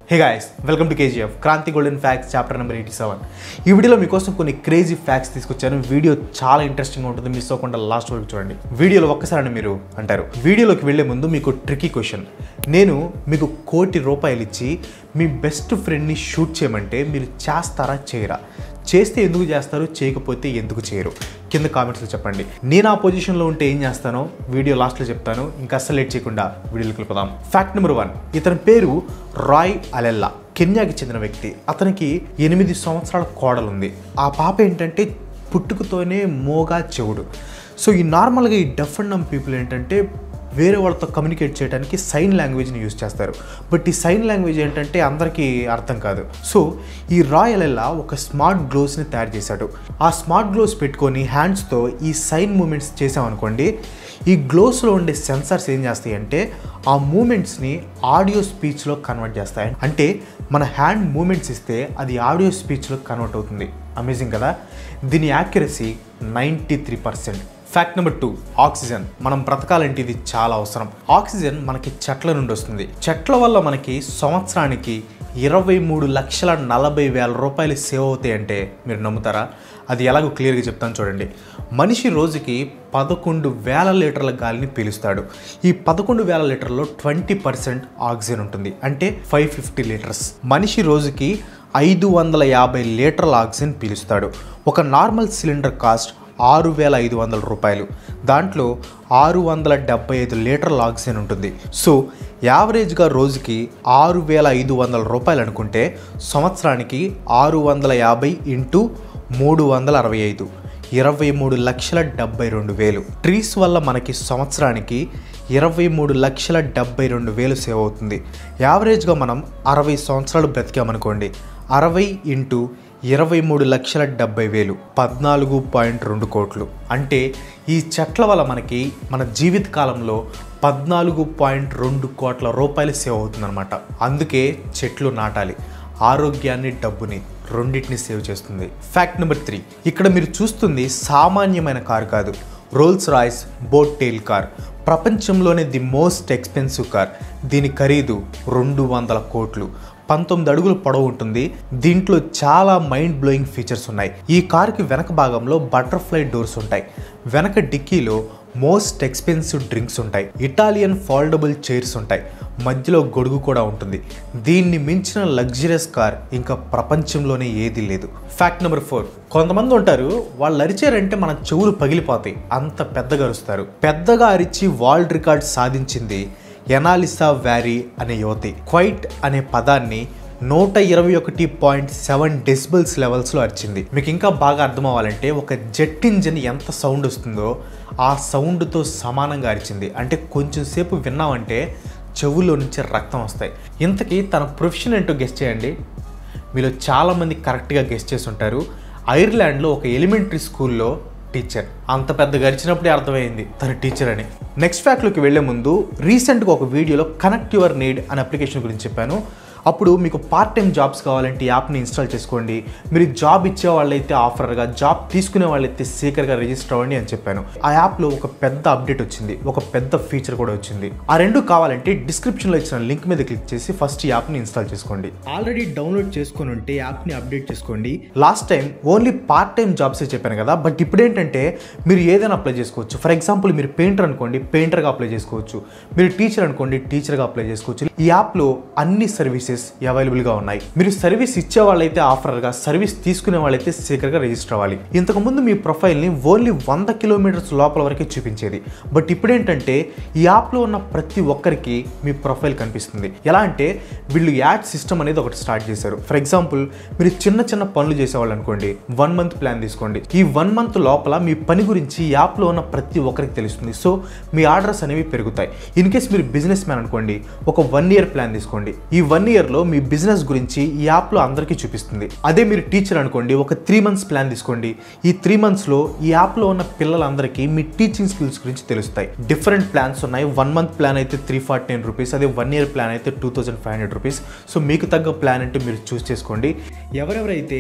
hey guys welcome to KGF Kranti golden facts chapter number eighty seven ఈ వీడియోలో మీకోసం కొన్ని క్రేజీ ఫ్యాక్ట్స్ తీసుకొచ్చాను వీడియో చాలా ఇంట్రెస్టింగ్ ఉంటుంది మిస్ అవ్వకుండా లాస్ట్ వరకు చూడండి వీడియోలో ఒక్కసారి మీరు అంటారు వీడియోలోకి వెళ్ళే ముందు మీకు ట్రికీ క్వశ్చన్ నేను మీకు కోటి రూపాయలు ఇచ్చి మీ బెస్ట్ ఫ్రెండ్ని షూట్ చేయమంటే మీరు చేస్తారా చేయరా చేస్తే ఎందుకు చేస్తారు చేయకపోతే ఎందుకు చేయరు కింద కామెంట్స్లో చెప్పండి నేను ఆ పొజిషన్లో ఉంటే ఏం చేస్తానో వీడియో లాస్ట్లో చెప్తాను ఇంకా అస్సలు లేట్ చేయకుండా వీడియోకి వెళ్ళిపోదాం ఫ్యాక్ట్ నెంబర్ వన్ ఇతని పేరు రాయ్ అలెల్లా కెన్యాకి చెందిన వ్యక్తి అతనికి ఎనిమిది సంవత్సరాల కోడలు ఉంది ఆ పాప ఏంటంటే పుట్టుకతోనే మోగా చెవుడు సో ఈ నార్మల్గా ఈ డెఫ్ అండ్ డమ్ పీపుల్ ఏంటంటే వేరే వాళ్ళతో కమ్యూనికేట్ చేయడానికి సైన్ లాంగ్వేజ్ని యూజ్ చేస్తారు బట్ ఈ సైన్ లాంగ్వేజ్ ఏంటంటే అందరికీ అర్థం కాదు సో ఈ రాయల్ ఎల్లా ఒక స్మార్ట్ గ్లోవ్స్ని తయారు చేశాడు ఆ స్మార్ట్ గ్లోవ్స్ పెట్టుకొని హ్యాండ్స్తో ఈ సైన్ మూమెంట్స్ చేసామనుకోండి ఈ గ్లోవ్స్లో ఉండే సెన్సార్స్ ఏం చేస్తాయి అంటే ఆ మూమెంట్స్ని ఆడియో స్పీచ్లో కన్వర్ట్ చేస్తాయి అంటే మన హ్యాండ్ మూమెంట్స్ ఇస్తే అది ఆడియో స్పీచ్లో కన్వర్ట్ అవుతుంది అమేజింగ్ కదా దీని accuracy ninety three percent fact number two oxygen మనం బ్రతకాలంటే ఇది చాలా అవసరం ఆక్సిజన్ మనకి చెట్ల నుండి వస్తుంది చెట్ల వల్ల మనకి సంవత్సరానికి ఇరవై మూడు లక్షల నలభై వేల రూపాయలు సేవ్ అవుతాయంటే మీరు నమ్ముతారా అది ఎలాగో క్లియర్గా చెప్తాను చూడండి మనిషి రోజుకి పదకొండు వేల లీటర్ల గాలిని పీలుస్తాడు ఈ పదకొండు వేల లీటర్లో ట్వంటీ పర్సెంట్ ఆక్సిజన్ ఉంటుంది అంటే ఫైవ్ ఫిఫ్టీ లీటర్స్ మనిషి రోజుకి ఐదు వందల యాభై లీటర్ల ఆక్సిజన్ పీలుస్తాడు ఒక నార్మల్ సిలిండర్ కాస్ట్ ఆరు వేల ఐదు వందల రూపాయలు దాంట్లో ఆరు వందల డెబ్బై ఐదు లీటర్ల ఆక్సిజన్ ఉంటుంది సో యావరేజ్గా రోజుకి ఆరు వేల ఐదు వందల రూపాయలు అనుకుంటే సంవత్సరానికి ఆరు వందల యాభై ఇంటూ మూడు వందల అరవై ఐదు ఇరవై మూడు లక్షల డెబ్బై రెండు వేలు ట్రీస్ వల్ల మనకి సంవత్సరానికి ఇరవై మూడు లక్షల డెబ్బై రెండు వేలు సేవ్ అవుతుంది యావరేజ్గా మనం అరవై సంవత్సరాలు బ్రతికామనుకోండి అరవై ఇంటూ ఇరవై మూడు లక్షల డెబ్బై వేలు పద్నాలుగు పాయింట్ రెండు కోట్లు అంటే ఈ చెట్ల వల్ల మనకి మన జీవిత కాలంలో పద్నాలుగు పాయింట్ రెండు కోట్ల రూపాయలు సేవ్ అవుతుందన్నమాట అందుకే చెట్లు నాటాలి ఆరోగ్యాన్ని డబ్బుని రెండింటిని సేవ్ చేస్తుంది ఫ్యాక్ట్ నెంబర్ త్రీ ఇక్కడ మీరు చూస్తుంది సామాన్యమైన కారు కాదు Rolls Royce Boat Tail car ప్రపంచంలోనే ది మోస్ట్ ఎక్స్పెన్సివ్ కార్ దీని ఖరీదు రెండు వందల కోట్లు పంతొమ్మిది అడుగులు పొడవు ఉంటుంది దీంట్లో చాలా మైండ్ బ్లోయింగ్ ఫీచర్స్ ఉన్నాయి ఈ కార్కి వెనక భాగంలో బటర్ఫ్లై డోర్స్ ఉంటాయి వెనక డిక్కీలో మోస్ట్ ఎక్స్పెన్సివ్ డ్రింక్స్ ఉంటాయి ఇటాలియన్ ఫోల్డబుల్ చైర్స్ ఉంటాయి మధ్యలో గొడుగు కూడా ఉంటుంది దీన్ని మించిన లగ్జరియస్ కార్ ఇంకా ప్రపంచంలోనే ఏది లేదు ఫ్యాక్ట్ నెంబర్ ఫోర్ కొంతమంది ఉంటారు వాళ్ళు అరిచారంటే మన చెవులు పగిలిపోతాయి అంత పెద్దగా అరుస్తారు పెద్దగా అరిచి వరల్డ్ రికార్డ్ సాధించింది ఎనాలిసా వ్యారీ అనే యువతి క్వైట్ అనే పదాన్ని నూట ఇరవై ఒకటి పాయింట్ సెవెన్ డెసిబల్స్ లెవెల్స్లో అరిచింది మీకు ఇంకా బాగా అర్థం అవ్వాలంటే ఒక జెట్ ఇంజిన్ ఎంత సౌండ్ వస్తుందో ఆ సౌండ్తో సమానంగా అరిచింది అంటే కొంచెం సేపు విన్నామంటే చెవుల్లో నుంచి రక్తం వస్తాయి ఇంతకీ తన ప్రొఫెషన్ ఏంటో గెస్ట్ చేయండి మీలో చాలామంది కరెక్ట్గా గెస్ట్ చేసి ఉంటారు ఐర్లాండ్లో ఒక ఎలిమెంటరీ స్కూల్లో టీచర్ అంత పెద్ద గడిచినప్పుడే అర్థమైంది తన టీచర్ అని నెక్స్ట్ ఫ్యాక్ట్లోకి వెళ్లే ముందు రీసెంట్గా ఒక వీడియోలో కనెక్ట్ యువర్ నీడ్ అనే అప్లికేషన్ గురించి చెప్పాను అప్పుడు మీకు పార్ట్ టైం జాబ్స్ కావాలంటే ఈ యాప్ని ఇన్స్టాల్ చేసుకోండి మీరు జాబ్ ఇచ్చే వాళ్ళైతే ఆఫరర్గా జాబ్ తీసుకునే వాళ్ళైతే సీకర్గా రిజిస్టర్ అవ్వండి అని చెప్పాను ఆ యాప్లో ఒక పెద్ద అప్డేట్ వచ్చింది ఒక పెద్ద ఫీచర్ కూడా వచ్చింది ఆ రెండు కావాలంటే డిస్క్రిప్షన్లో ఇచ్చిన లింక్ మీద క్లిక్ చేసి ఫస్ట్ ఈ యాప్ని ఇన్స్టాల్ చేసుకోండి ఆల్రెడీ డౌన్లోడ్ చేసుకొని ఉంటే యాప్ని అప్డేట్ చేసుకోండి last time only part time జాబ్సే చెప్పాను కదా బట్ ఇప్పుడు ఏంటంటే మీరు ఏదైనా అప్లై చేసుకోవచ్చు ఫర్ ఎగ్జాంపుల్ మీరు పెయింటర్ అనుకోండి పెయింటర్గా అప్లై చేసుకోవచ్చు మీరు టీచర్ అనుకోండి టీచర్గా అప్లై చేసుకోవచ్చు ఈ యాప్లో అన్ని సర్వీసెస్ అవైలబుల్గా ఉన్నాయి మీరు సర్వీస్ ఇచ్చే వాళ్ళైతే ఆఫరర్గా సర్వీస్ తీసుకునే వాళ్ళైతే సీకర్గా రిజిస్టర్ అవ్వాలి ఇంతకుముందు మీ ప్రొఫైల్ని ఓన్లీ వంద కిలోమీటర్స్ లోపల వరకే చూపించేది బట్ ఇప్పుడు ఏంటంటే ఈ యాప్లో ఉన్న ప్రతి ఒక్కరికి మీ ప్రొఫైల్ కనిపిస్తుంది ఎలా అంటే వీళ్ళు యాడ్ సిస్టమ్ అనేది ఒకటి స్టార్ట్ చేశారు ఫర్ ఎగ్జాంపుల్ మీరు చిన్న చిన్న పనులు చేసేవాళ్ళు అనుకోండి వన్ మంత్ ప్లాన్ తీసుకోండి ఈ వన్ మంత్ లోపల మీ పని గురించి ఈ యాప్లో ఉన్న ప్రతి ఒక్కరికి తెలుస్తుంది సో మీ ఆర్డర్స్ అనేవి పెరుగుతాయి ఇన్ కేస్ మీరు బిజినెస్ మ్యాన్ అనుకోండి ఒక వన్ ఇయర్ ప్లాన్ తీసుకోండి ఈ వన్ ఇయర్లో మీ బిజినెస్ గురించి ఈ యాప్లో అందరికీ చూపిస్తుంది అదే మీరు టీచర్ అనుకోండి ఒక త్రీ మంత్స్ ప్లాన్ తీసుకోండి ఈ త్రీ మంత్స్లో ఈ యాప్లో ఉన్న పిల్లలందరికీ మీ టీచింగ్ స్కిల్స్ గురించి తెలుస్తాయి డిఫరెంట్ ప్లాన్స్ ఉన్నాయి వన్ మంత్ ప్లాన్ అయితే త్రీ ఫార్టీ నైన్ రూపీస్ అదే వన్ ఇయర్ ప్లాన్ అయితే two thousand five hundred rupees so మీకు తగ్గ ప్లాన్ అంటే మీరు చూస్ చేసుకోండి ఎవరెవరైతే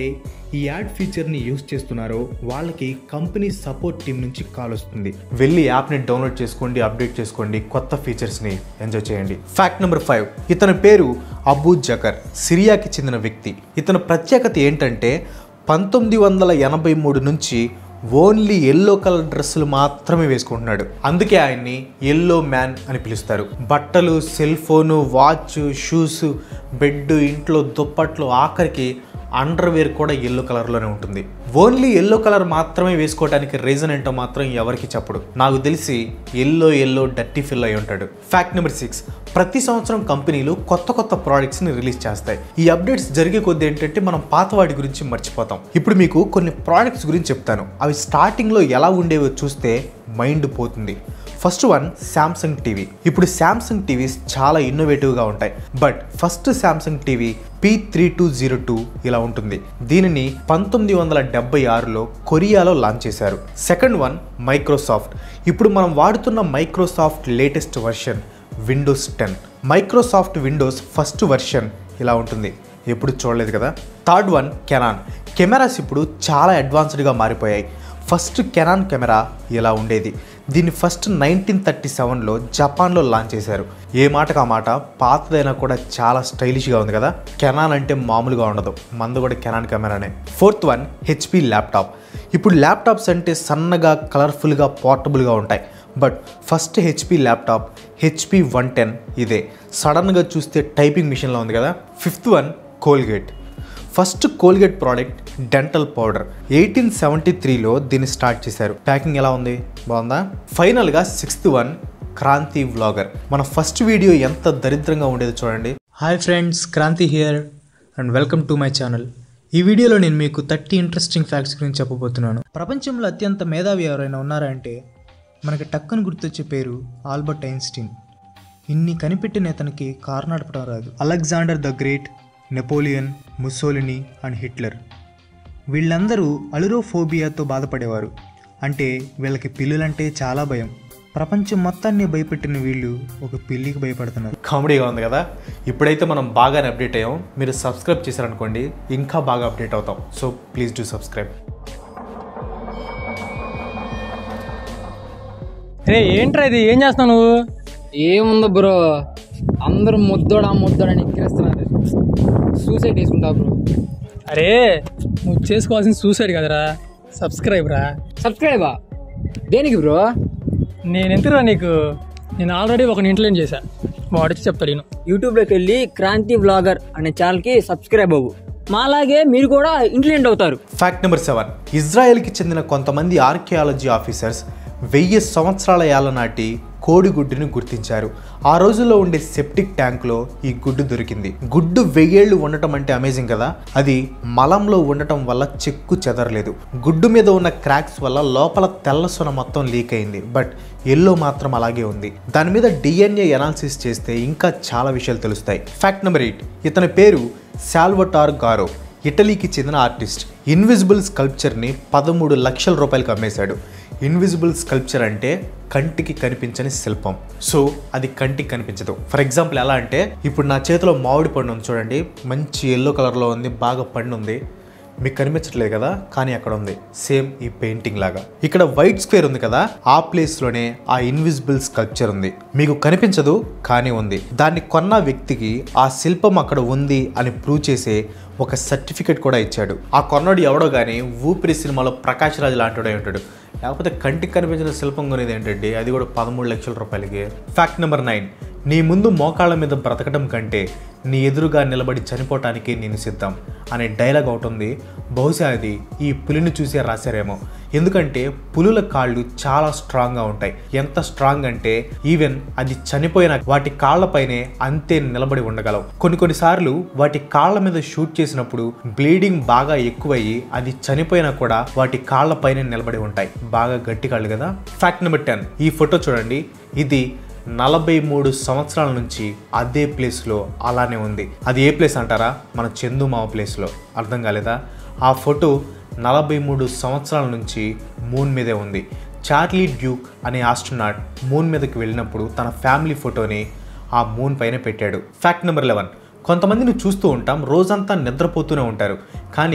ఈ యాడ్ ఫీచర్ని యూస్ చేస్తున్నారో వాళ్ళకి కంపెనీ సపోర్ట్ టీం నుంచి కాల్ వస్తుంది వెళ్ళి యాప్ని డౌన్లోడ్ చేసుకోండి అప్డేట్ చేసుకోండి కొత్త ఫీచర్స్ని ఎంజాయ్ చేయండి ఫ్యాక్ట్ నెంబర్ ఫైవ్ ఇతని పేరు అబూ జకర్ సిరియాకి చెందిన వ్యక్తి ఇతని ప్రత్యేకత ఏంటంటే పంతొమ్మిది వందల ఎనభై మూడు నుంచి ఓన్లీ ఎల్లో కలర్ డ్రెస్సులు మాత్రమే వేసుకుంటున్నాడు అందుకే ఆయన్ని ఎల్లో మ్యాన్ అని పిలుస్తారు బట్టలు cell phone watch shoes bed ఇంట్లో దుప్పట్లు ఆఖరికి అండర్వేర్ కూడా ఎల్లో కలర్లోనే ఉంటుంది ఓన్లీ ఎల్లో కలర్ మాత్రమే వేసుకోవడానికి రీజన్ ఏంటో మాత్రం ఎవరికి చెప్పడు నాకు తెలిసి ఎల్లో ఎల్లో డర్టీ ఫిల్ అయి ఉంటాడు ఫ్యాక్ట్ నెంబర్ సిక్స్ ప్రతి సంవత్సరం కంపెనీలు కొత్త కొత్త ప్రోడక్ట్స్ని రిలీజ్ చేస్తాయి ఈ అప్డేట్స్ జరిగే కొద్ది ఏంటంటే మనం పాత వాటి గురించి మర్చిపోతాం ఇప్పుడు మీకు కొన్ని ప్రోడక్ట్స్ గురించి చెప్తాను అవి స్టార్టింగ్లో ఎలా ఉండేవో చూస్తే మైండ్ పోతుంది ఫస్ట్ వన్ శాంసంగ్ టీవీ ఇప్పుడు శాంసంగ్ టీవీస్ చాలా ఇన్నోవేటివ్గా ఉంటాయి but first Samsung TV P three two zero two ఇలా ఉంటుంది దీనిని పంతొమ్మిది వందల డెబ్బై ఆరులో కొరియాలో లాంచ్ చేశారు సెకండ్ వన్ మైక్రోసాఫ్ట్ ఇప్పుడు మనం వాడుతున్న Microsoft latest version Windows ten Microsoft Windows first version ఇలా ఉంటుంది ఎప్పుడు చూడలేదు కదా థర్డ్ వన్ కెనాన్ కెమెరాస్ ఇప్పుడు చాలా అడ్వాన్స్డ్గా మారిపోయాయి ఫస్ట్ కెనాన్ కెమెరా ఇలా ఉండేది దీన్ని ఫస్ట్ నైన్టీన్ థర్టీ సెవెన్లో జపాన్లో లాంచ్ చేశారు ఏ మాటకు ఆ మాట పాతదైనా కూడా చాలా స్టైలిష్గా ఉంది కదా కెనాన్ అంటే మామూలుగా ఉండదు మందు కూడా కెనాన్ కెమెరానే ఫోర్త్ వన్ హెచ్పి ల్యాప్టాప్ ఇప్పుడు ల్యాప్టాప్స్ అంటే సన్నగా కలర్ఫుల్గా పోర్టబుల్గా ఉంటాయి but first HP laptop HP one ten ఇదే సడన్గా చూస్తే టైపింగ్ మిషన్లో ఉంది కదా fifth one Colgate first Colgate product dental powder eighteen seventy త్రీలో దీన్ని స్టార్ట్ చేశారు ప్యాకింగ్ ఎలా ఉంది బాగుందా ఫైనల్గా సిక్స్త్ వన్ క్రాంతి వ్లాగర్ మన ఫస్ట్ వీడియో ఎంత దరిద్రంగా ఉండేది చూడండి hi friends Kranti here and welcome to my channel ఈ వీడియోలో నేను మీకు థర్టీ ఇంట్రెస్టింగ్ ఫ్యాక్ట్స్ గురించి చెప్పబోతున్నాను ప్రపంచంలో అత్యంత మేధావి ఎవరైనా ఉన్నారా అంటే మనకి టక్కుని గుర్తొచ్చే పేరు ఆల్బర్ట్ ఐన్స్టీన్ ఇన్ని కనిపెట్టిన ఇతనికి కారు నడపడం రాదు Alexander the great Napoleon Mussolini and Hitler వీళ్ళందరూ అలురోఫోబియాతో బాధపడేవారు అంటే వీళ్ళకి పిల్లులంటే చాలా భయం ప్రపంచం మొత్తాన్ని భయపెట్టిన వీళ్ళు ఒక పిల్లికి భయపడుతున్నారు కామెడీగా ఉంది కదా ఇప్పుడైతే మనం బాగానే అప్డేట్ అయ్యాం మీరు సబ్స్క్రైబ్ చేశారనుకోండి ఇంకా బాగా అప్డేట్ అవుతాం సో ప్లీజ్ డూ సబ్స్క్రైబ్ రే ఏంట్రా ఇది ఏం చేస్తున్నావు నువ్వు ఏముంది బ్రో అందరూ ముద్దోడా ముద్దోడా అని ఎక్కిరిస్తున్నారు సూసైడ్ చేసుకుంటా బ్రో అరే నువ్వు చేసుకోవాల్సిన సూసైడ్ కదరా సబ్స్క్రైబ్ రా సబ్స్క్రైబా దేనికి బ్రో నేను ఎంతరా నీకు నేను ఆల్రెడీ ఒక ఇంట్లోనే చేశా వాడికి చెప్తాడు నేను యూట్యూబ్లోకి వెళ్ళి క్రాంతి వ్లాగర్ అనే ఛానల్కి సబ్స్క్రైబ్ అవ్వు మాలాగే మీరు కూడా ఇంటెలిజెంట్ అవుతారు ఫ్యాక్ట్ నెంబర్ సెవెన్ ఇజ్రాయెల్కి చెందిన కొంతమంది ఆర్కియాలజీ ఆఫీసర్స్ వెయ్యి సంవత్సరాల ఏళ్ల నాటి కోడిగుడ్డుని గుర్తించారు ఆ రోజుల్లో ఉండే సెప్టిక్ ట్యాంక్లో ఈ గుడ్డు దొరికింది గుడ్డు వెయ్యేళ్ళు ఉండటం అంటే అమేజింగ్ కదా అది మలంలో ఉండటం వల్ల చెక్కు చెదరలేదు గుడ్డు మీద ఉన్న క్రాక్స్ వల్ల లోపల తెల్ల సొన మొత్తం లీక్ అయింది బట్ ఎల్లో మాత్రం అలాగే ఉంది దాని మీద డిఎన్ఏ ఎనాలిసిస్ చేస్తే ఇంకా చాలా విషయాలు తెలుస్తాయి ఫ్యాక్ట్ నెంబర్ ఎయిట్ ఇతని పేరు శాల్వటార్ గారో ఇటలీకి చెందిన ఆర్టిస్ట్ ఇన్విజిబుల్ స్కల్ప్చర్ని పదమూడు లక్షల రూపాయలకు అమ్మేశాడు ఇన్విజిబుల్ స్కల్ప్చర్ అంటే కంటికి కనిపించని శిల్పం సో అది కంటికి కనిపించదు ఫర్ ఎగ్జాంపుల్ ఎలా అంటే ఇప్పుడు నా చేతిలో మామిడి పండు ఉంది చూడండి మంచి ఎల్లో కలర్లో ఉంది బాగా పండు ఉంది మీకు కనిపించట్లేదు కదా కానీ అక్కడ ఉంది సేమ్ ఈ పెయింటింగ్ లాగా ఇక్కడ వైట్ స్క్వేర్ ఉంది కదా ఆ ప్లేస్లోనే ఆ ఇన్విజిబుల్ స్కల్ప్చర్ ఉంది మీకు కనిపించదు కానీ ఉంది దాన్ని కొన్న వ్యక్తికి ఆ శిల్పం అక్కడ ఉంది అని ప్రూవ్ చేసే ఒక సర్టిఫికెట్ కూడా ఇచ్చాడు ఆ కొన్నోడు ఎవడో కానీ ఊపిరి సినిమాలో ప్రకాష్ రాజ్ లాంటివాడే ఉంటాడు లేకపోతే కంటికి కనిపించిన శిల్పం కొనేది ఏంటంటే అది కూడా పదమూడు లక్షల రూపాయలకి ఫ్యాక్ట్ నెంబర్ నైన్ నీ ముందు మోకాళ్ళ మీద బ్రతకడం కంటే నీ ఎదురుగా నిలబడి చనిపోవటానికి నేను సిద్ధం అనే డైలాగ్ ఒకటి ఉంది బహుశా అది ఈ పులిని చూసే రాశారేమో ఎందుకంటే పులుల కాళ్ళు చాలా స్ట్రాంగ్గా ఉంటాయి ఎంత స్ట్రాంగ్ అంటే ఈవెన్ అది చనిపోయిన వాటి కాళ్ళపైనే అంతే నిలబడి ఉండగలవు కొన్ని కొన్నిసార్లు వాటి కాళ్ళ మీద షూట్ చేసినప్పుడు బ్లీడింగ్ బాగా ఎక్కువయ్యి అది చనిపోయినా కూడా వాటి కాళ్ళపైనే నిలబడి ఉంటాయి బాగా గట్టి కాళ్ళు కదా ఫ్యాక్ట్ నెంబర్ టెన్ ఈ ఫోటో చూడండి ఇది నలభై మూడు సంవత్సరాల నుంచి అదే ప్లేస్లో అలానే ఉంది అది ఏ ప్లేస్ అంటారా మన చందుమావ ప్లేస్లో అర్థం కాలేదా ఆ ఫోటో నలభై మూడు సంవత్సరాల నుంచి మూన్ మీదే ఉంది చార్లీ డ్యూక్ అనే ఆస్ట్రోనాట్ మూన్ మీదకి వెళ్ళినప్పుడు తన ఫ్యామిలీ ఫోటోని ఆ మూన్ పైన పెట్టాడు ఫ్యాక్ట్ నెంబర్ లెవెన్ కొంతమందిని చూస్తూ ఉంటాం రోజంతా నిద్రపోతూనే ఉంటారు కానీ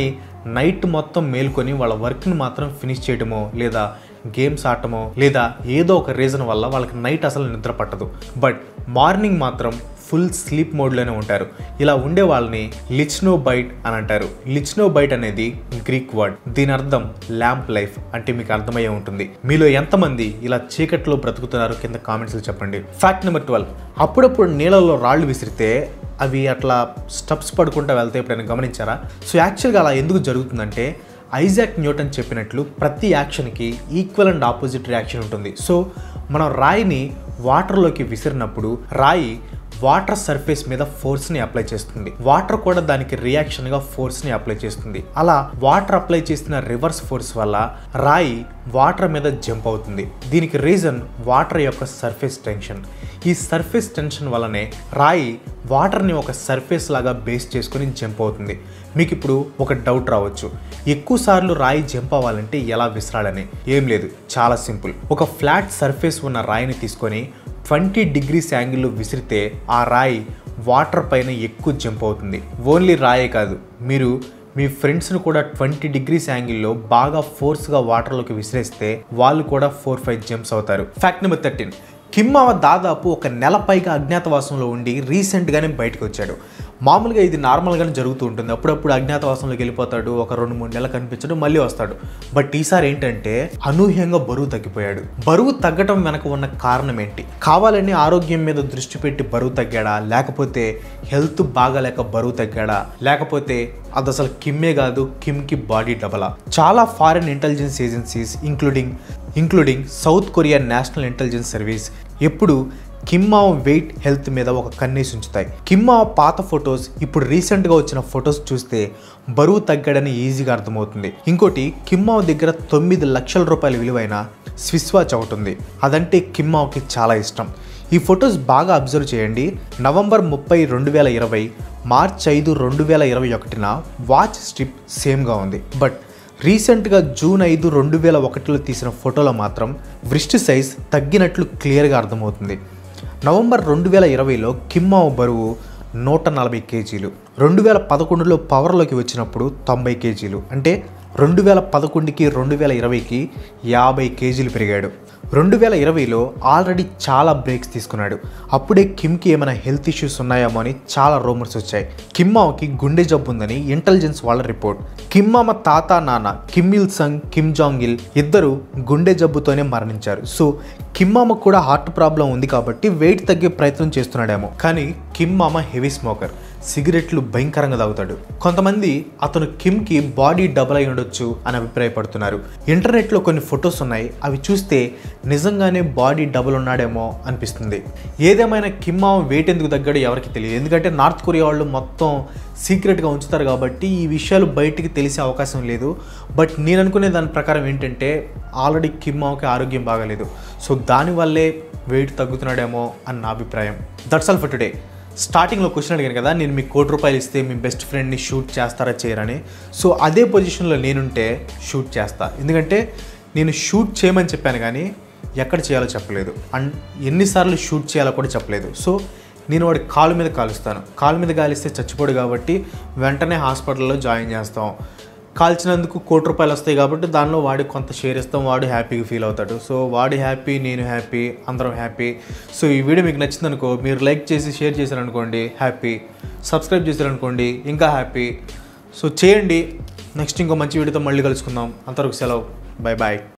నైట్ మొత్తం మేల్కొని వాళ్ళ వర్క్ని మాత్రం ఫినిష్ చేయడమో లేదా గేమ్స్ ఆడటమో లేదా ఏదో ఒక రీజన్ వల్ల వాళ్ళకి నైట్ అసలు నిద్ర పట్టదు బట్ మార్నింగ్ మాత్రం ఫుల్ స్లీప్ మోడ్లోనే ఉంటారు ఇలా ఉండే వాళ్ళని లిచ్నో బైట్ అని అంటారు లిచ్నో బైట్ అనేది గ్రీక్ వర్డ్ దీని అర్థం ల్యాంప్ లైఫ్ అంటే మీకు అర్థమయ్యే ఉంటుంది మీలో ఎంతమంది ఇలా చీకట్లో బ్రతుకుతున్నారు కింద కామెంట్స్లో చెప్పండి ఫ్యాక్ట్ నెంబర్ ట్వెల్వ్ అప్పుడప్పుడు నీళ్ళలో రాళ్ళు విసిరితే అవి అట్లా స్టెప్స్ పడుకుంటూ వెళ్తే ఎప్పుడైనా గమనించారా సో యాక్చువల్గా అలా ఎందుకు జరుగుతుందంటే ఐజాక్ న్యూటన్ చెప్పినట్లు ప్రతి యాక్షన్కి ఈక్వల్ అండ్ ఆపోజిట్ రియాక్షన్ ఉంటుంది సో మనం రాయిని వాటర్లోకి విసిరినప్పుడు రాయి వాటర్ సర్ఫేస్ మీద ఫోర్స్ని అప్లై చేస్తుంది వాటర్ కూడా దానికి రియాక్షన్గా ఫోర్స్ని అప్లై చేస్తుంది అలా వాటర్ అప్లై చేసిన రివర్స్ ఫోర్స్ వల్ల రాయి వాటర్ మీద జంప్ అవుతుంది దీనికి రీజన్ వాటర్ యొక్క సర్ఫేస్ టెన్షన్ ఈ సర్ఫేస్ టెన్షన్ వల్లనే రాయి వాటర్ని ఒక సర్ఫేస్ లాగా బేస్ చేసుకొని జంప్ అవుతుంది మీకు ఇప్పుడు ఒక డౌట్ రావచ్చు ఎక్కువ సార్లు రాయి జంప్ అవ్వాలంటే ఎలా విసరాలని ఏం లేదు చాలా సింపుల్ ఒక ఫ్లాట్ సర్ఫేస్ ఉన్న రాయిని తీసుకొని ట్వంటీ డిగ్రీస్ యాంగిల్లో విసిరితే ఆ రాయి వాటర్ పైన ఎక్కువ జంప్ అవుతుంది ఓన్లీ రాయే కాదు మీరు మీ ఫ్రెండ్స్ను కూడా ట్వంటీ డిగ్రీస్ యాంగిల్లో బాగా ఫోర్స్గా వాటర్లోకి విసిరేస్తే వాళ్ళు కూడా ఫోర్ ఫైవ్ జంప్స్ అవుతారు ఫ్యాక్ట్ నెంబర్ థర్టీన్ కిమ్మావ దాదాపు ఒక నెల పైగా అజ్ఞాతవాసంలో ఉండి రీసెంట్గానే బయటకు వచ్చాడు మామూలుగా ఇది నార్మల్గానే జరుగుతూ ఉంటుంది అప్పుడప్పుడు అజ్ఞాతవాసంలోకి వెళ్ళిపోతాడు ఒక రెండు మూడు నెలలు కనిపించడు మళ్ళీ వస్తాడు బట్ ఈసారి ఏంటంటే అనూహ్యంగా బరువు తగ్గిపోయాడు బరువు తగ్గటం వెనక ఉన్న కారణం ఏంటి కావాలని ఆరోగ్యం మీద దృష్టి పెట్టి బరువు తగ్గాడా లేకపోతే హెల్త్ బాగాలేక బరువు తగ్గాడా లేకపోతే అది అసలు కిమ్మే కాదు కిమ్కి బాడీ డబలా చాలా foreign intelligence agencies including including South Korea National Intelligence Service ఎప్పుడు కిమ్మావ్ వెయిట్ హెల్త్ మీద ఒక కన్నేసి ఉంచుతాయి కిమ్మావ్ పాత ఫొటోస్ ఇప్పుడు రీసెంట్గా వచ్చిన ఫొటోస్ చూస్తే బరువు తగ్గాడని ఈజీగా అర్థమవుతుంది ఇంకోటి కిమ్మావ్ దగ్గర తొమ్మిది లక్షల రూపాయల విలువైన స్విస్ వాచ్ ఒకటి ఉంది అదంటే కిమ్మావ్కి చాలా ఇష్టం ఈ ఫొటోస్ బాగా అబ్జర్వ్ చేయండి నవంబర్ ముప్పై రెండు వేల ఇరవై మార్చ్ ఐదు రెండు వేల ఇరవై ఒకటిన వాచ్ స్ట్రిప్ సేమ్గా ఉంది బట్ రీసెంట్గా జూన్ ఐదు రెండు వేల ఒకటిలో తీసిన ఫోటోలో మాత్రం వృష్టి సైజ్ తగ్గినట్లు క్లియర్గా అర్థమవుతుంది నవంబర్ రెండు వేల ఇరవైలో కిమ్మావ్ బరువు నూట నలభై కేజీలు రెండు వేల పదకొండులో పవర్లోకి వచ్చినప్పుడు తొంభై కేజీలు అంటే రెండు వేల పదకొండుకి రెండు వేల ఇరవైకి యాభై కేజీలు పెరిగాడు రెండు వేల ఇరవైలో ఆల్రెడీ చాలా బ్రేక్స్ తీసుకున్నాడు అప్పుడే కిమ్కి ఏమైనా హెల్త్ ఇష్యూస్ ఉన్నాయేమో అని చాలా రూమర్స్ వచ్చాయి కిమ్మాకి గుండె జబ్బు ఉందని ఇంటెలిజెన్స్ వాళ్ళ రిపోర్ట్ కిమ్మామ తాత నాన్న Kim Il Sung Kim Jong Il ఇద్దరు గుండె జబ్బుతోనే మరణించారు సో కిమ్మామ కూడా హార్ట్ ప్రాబ్లం ఉంది కాబట్టి వెయిట్ తగ్గే ప్రయత్నం చేస్తున్నాడేమో కానీ కిమ్ మామ హెవీ స్మోకర్ సిగరెట్లు భయంకరంగా తాగుతాడు కొంతమంది అతను కిమ్కి బాడీ డబల్ అయి ఉండొచ్చు అని అభిప్రాయపడుతున్నారు ఇంటర్నెట్లో కొన్ని ఫొటోస్ ఉన్నాయి అవి చూస్తే నిజంగానే బాడీ డబుల్ ఉన్నాడేమో అనిపిస్తుంది ఏదేమైనా కిమ్ మామ వెయిట్ ఎందుకు తగ్గాడో ఎవరికి తెలియదు ఎందుకంటే నార్త్ కొరియా వాళ్ళు మొత్తం సీక్రెట్గా ఉంచుతారు కాబట్టి ఈ విషయాలు బయటికి తెలిసే అవకాశం లేదు బట్ నేను అనుకునే దాని ప్రకారం ఏంటంటే ఆల్రెడీ కిమ్ మామకి ఆరోగ్యం బాగాలేదు సో దానివల్లే వెయిట్ తగ్గుతున్నాడేమో అని నా అభిప్రాయం దట్స్ ఆల్ ఫర్ టుడే స్టార్టింగ్లో క్వశ్చన్ అడిగాను కదా నేను మీకు కోటి రూపాయలు ఇస్తే మీ బెస్ట్ ఫ్రెండ్ని షూట్ చేస్తారా చేయరని సో అదే పొజిషన్లో నేనుంటే షూట్ చేస్తా ఎందుకంటే నేను షూట్ చేయమని చెప్పాను కానీ ఎక్కడ చేయాలో చెప్పలేదు అండ్ ఎన్నిసార్లు షూట్ చేయాలో కూడా చెప్పలేదు సో నేను వాడి కాలు మీద కాలుస్తాను కాలు మీద కాలిస్తే చచ్చిపోడు కాబట్టి వెంటనే హాస్పిటల్లో జాయిన్ చేస్తాం కాల్చినందుకు కోటి రూపాయలు వస్తాయి కాబట్టి దానిలో వాడికి కొంత షేర్ ఇస్తాం వాడు హ్యాపీగా ఫీల్ అవుతాడు సో వాడు హ్యాపీ నేను హ్యాపీ అందరం హ్యాపీ సో ఈ వీడియో మీకు నచ్చిందనుకో మీరు లైక్ చేసి షేర్ చేశారనుకోండి హ్యాపీ సబ్స్క్రైబ్ చేశారనుకోండి ఇంకా హ్యాపీ సో చేయండి నెక్స్ట్ ఇంకో మంచి వీడియోతో మళ్ళీ కలుసుకుందాం అంతవరకు సెలవు బాయ్ బాయ్